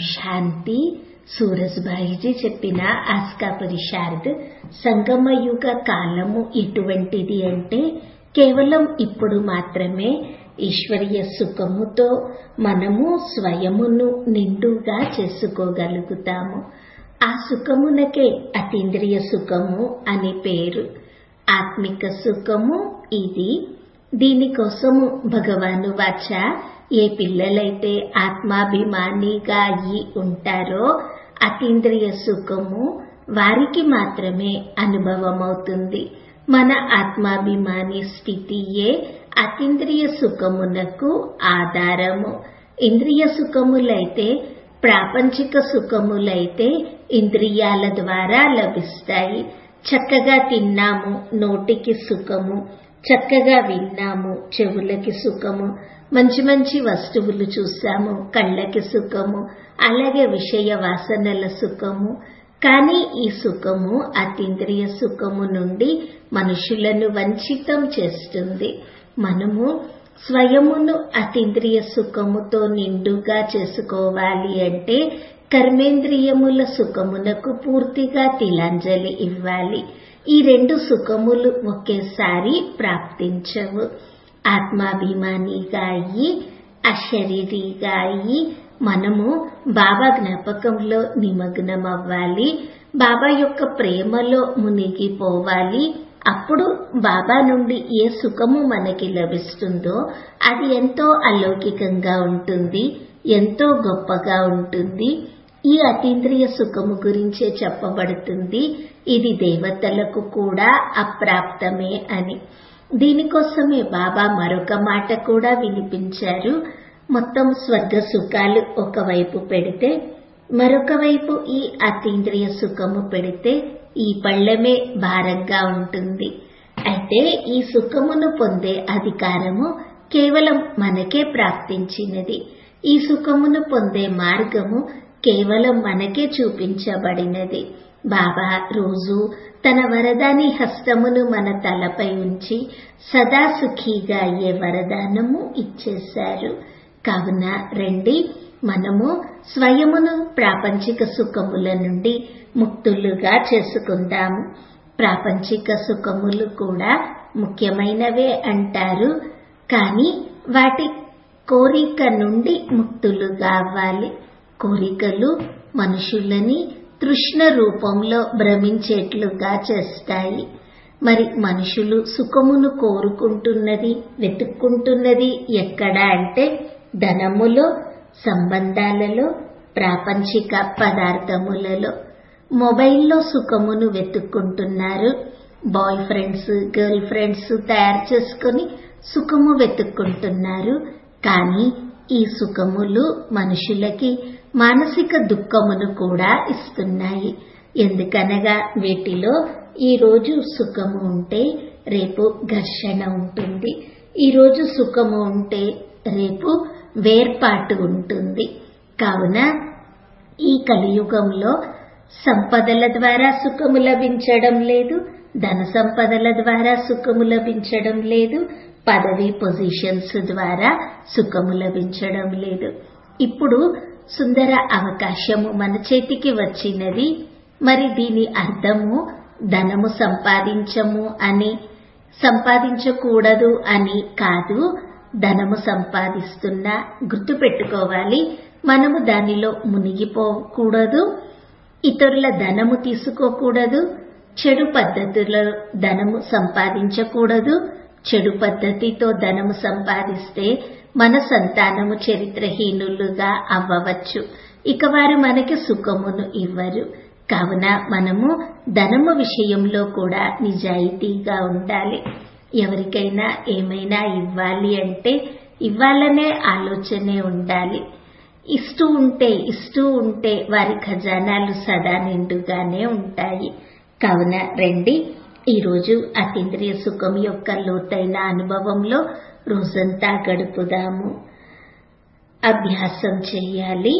శాంతి సూరజ్భాయిజీ చెప్పిన ఆస్కాపురి శారద్ సంగమయుగ కాలము ఎటువంటిది అంటే కేవలం ఇప్పుడు మాత్రమే ఈశ్వరీయ సుఖముతో మనము స్వయమును నిండుగా చేసుకోగలుగుతాము ఆ సుఖమునకే అతీంద్రియ సుఖము అని పేరు ఆత్మిక సుఖము ఇది దీనికోసము భగవాను వాచ ఏ పిల్లలైతే ఆత్మాభిమానిగా అయి ఉంటారో అతీంద్రియ సుఖము వారికి మాత్రమే అనుభవమవుతుంది మన ఆత్మాభిమాని స్థితియే అతీంద్రియ సుఖమునకు ఆధారము ఇంద్రియ సుఖములైతే ప్రాపంచిక సుఖములైతే ఇంద్రియాల ద్వారా లభిస్తాయి చక్కగా తిన్నాము నోటికి సుఖము చక్కగా విన్నాము చెవులకి సుఖము మంచి మంచి వస్తువులు చూసాము కళ్ళకి సుఖము అలాగే విషయ వాసనల సుఖము కానీ ఈ సుఖము అతీంద్రియ సుఖము నుండి మనుషులను వంచితం చేస్తుంది మనము స్వయమును అతీంద్రియ సుఖముతో నిండుగా చేసుకోవాలి అంటే కర్మేంద్రియముల సుఖమునకు పూర్తిగా తిలాంజలి ఇవ్వాలి ఈ రెండు సుఖములు ఒకేసారి ప్రాప్తించవు ఆత్మాభిమానిగా అయ్యి అశరీరిగా అయ్యి మనము బాబా జ్ఞాపకంలో నిమగ్నం అవ్వాలి బాబా యొక్క ప్రేమలో మునిగిపోవాలి అప్పుడు బాబా నుండి ఏ సుఖము మనకి లభిస్తుందో అది ఎంతో అలౌకికంగా ఉంటుంది ఎంతో గొప్పగా ఉంటుంది ఈ అతీంద్రియ సుఖము గురించే చెప్పబడుతుంది ఇది దేవతలకు కూడా అప్రాప్తమే అని దీనికోసమే బాబా మరొక మాట కూడా వినిపించారు మొత్తం స్వర్గ సుఖాలు ఒకవైపు పెడితే మరొక వైపు ఈ అతీంద్రియ సుఖము పెడితే ఈ పళ్ళెమే భారంగా ఉంటుంది అయితే ఈ సుఖమును పొందే అధికారము కేవలం మనకే ప్రాప్తించినది ఈ సుఖమును పొందే మార్గము కేవలం మనకే చూపించబడినది బాబా రోజు తన వరదాని హస్తమును మన తలపై ఉంచి సదా సుఖీగా అయ్యే వరదానము ఇచ్చేశారు కావున రండి మనము స్వయమును ప్రాపంచిక సుఖముల నుండి ముక్తులుగా చేసుకుందాము ప్రాపంచిక సుఖములు కూడా ముఖ్యమైనవే అంటారు కానీ వాటి కోరిక నుండి ముక్తులుగా అవ్వాలి కోరికలు మనుషులని తృష్ణ రూపంలో భ్రమించేట్లుగా చేస్తాయి మరి మనుషులు సుఖమును కోరుకుంటున్నది వెతుక్కుంటున్నది ఎక్కడ అంటే ధనములో సంబంధాలలో ప్రాపంచిక పదార్థములలో మొబైల్లో సుఖమును వెతుక్కుంటున్నారు బాయ్ ఫ్రెండ్స్ గర్ల్ ఫ్రెండ్స్ తయారు చేసుకుని సుఖము వెతుక్కుంటున్నారు కానీ ఈ సుఖములు మనుషులకి మానసిక దుఃఖమును కూడా ఇస్తున్నాయి ఎందుకనగా వీటిలో ఈ రోజు సుఖము ఉంటే రేపు ఘర్షణ ఉంటుంది ఈ రోజు సుఖము ఉంటే రేపు వేర్పాటు ఉంటుంది కావున ఈ కలియుగంలో సంపదల ద్వారా సుఖము లభించడం లేదు ధన సంపదల ద్వారా సుఖము లభించడం లేదు పదవి పొజిషన్స్ ద్వారా సుఖము లభించడం లేదు ఇప్పుడు సుందర అవకాశము మన చేతికి వచ్చినది మరి దీని అర్థము ధనము సంపాదించము అని సంపాదించకూడదు అని కాదు ధనము సంపాదిస్తున్నా గుర్తుపెట్టుకోవాలి మనము దానిలో మునిగిపోకూడదు ఇతరుల ధనము తీసుకోకూడదు చెడు పద్ధతుల్లో ధనము సంపాదించకూడదు చెడు పద్ధతితో ధనము సంపాదిస్తే మన సంతానము చరిత్రహీనులుగా అవ్వవచ్చు ఇక వారు మనకి సుఖమును ఇవ్వరు కావున మనము ధనము విషయంలో కూడా నిజాయితీగా ఉండాలి ఎవరికైనా ఏమైనా ఇవ్వాలి అంటే ఇవ్వాలనే ఆలోచనే ఉండాలి ఇస్తూ ఉంటే ఇస్తూ ఉంటే వారి ఖజానాలు సదా నిండుగానే ఉంటాయి కావున రండి ఈరోజు అతీంద్రియ సుఖం యొక్క లోతైన అనుభవంలో రోజంతా గడుపుదాము అభ్యాసం చేయాలి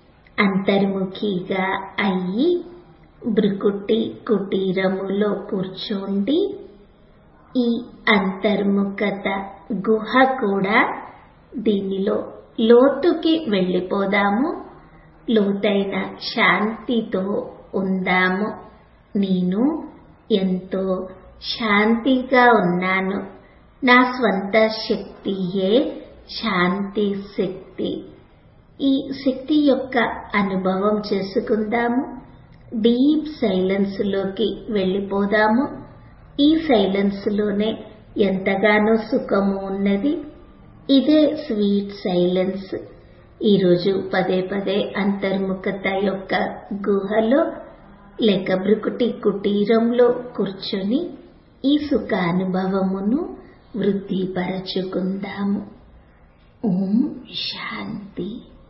అంతర్ముఖిగా అయ్యి బ్రుకుటి కుటీరములో కూర్చోండి ఈ అంతర్ముఖత గుహ కూడా దీనిలో లోతుకి వెళ్ళిపోదాము లోతైన శాంతితో ఉందాము నేను ఎంతో శాంతిగా ఉన్నాను నా స్వంత శక్తియే శాంతి శక్తి ఈ శక్తి యొక్క అనుభవం చేసుకుందాము డీప్ సైలెన్స్ లోకి వెళ్ళిపోదాము ఈ సైలెన్స్ లోనే ఎంతగానో సుఖము ఉన్నది ఇదే స్వీట్ సైలెన్స్ ఈరోజు పదే పదే అంతర్ముఖత యొక్క గుహలో లేక బ్రుకుటి కుటీరంలో కూర్చొని ఈ సుఖ అనుభవమును వృద్ధిపరచుకుందాము ఓం శాంతి